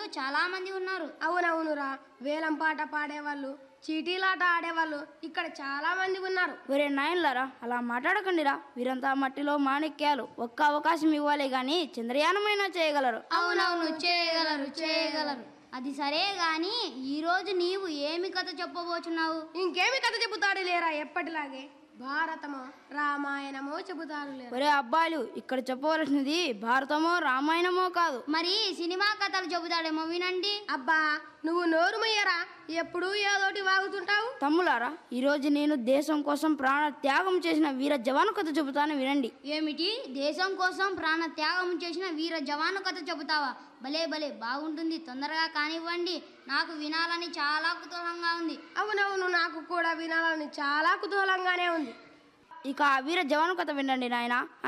చాలా మంది ఉన్నారు అవునవునురా వేలం పాట పాడేవాళ్ళు చీటీలాట ఆడేవాళ్ళు ఇక్కడ చాలా మంది ఉన్నారు ఒరే నాయన్లారా అలా మాట్లాడకండిరా వీరంతా మట్టిలో మాణిక్యాలు ఒక్క అవకాశం ఇవ్వాలి గాని చంద్రయానమైనా చేయగలరు అవునవును చేయగలరు చేయగలరు అది సరే గాని ఈ రోజు నీవు ఏమి కథ చెప్పబోచున్నావు ఇంకేమి కథ చెబుతాడు లేరా ఎప్పటిలాగే భారతమో రామాయణమో చెబుతారు లేరా ఒరే అబ్బాయిలు ఇక్కడ చెప్పవలసినది భారతమో రామాయణమో కాదు మరి సినిమా కథలు చెబుతాడేమో వినండి అబ్బా నువ్వు నోరు మొయ్యరా ఎప్పుడూ ఏదోటి వాగుతుంటావు తమ్ములారా ఈరోజు నేను దేశం కోసం ప్రాణ త్యాగం చేసిన వీర జవాను కథ చెబుతాను వినండి ఏమిటి దేశం కోసం ప్రాణ త్యాగం చేసిన వీర జవాను కథ చెబుతావా భలే భలే బాగుంటుంది తొందరగా కానివ్వండి నాకు వినాలని చాలా కుతూహలంగా ఉంది అవునవును నాకు కూడా వినాలని చాలా కుతూహలంగానే ఉంది ఇక ఆ వీర జవాను కథ వినండి నాయన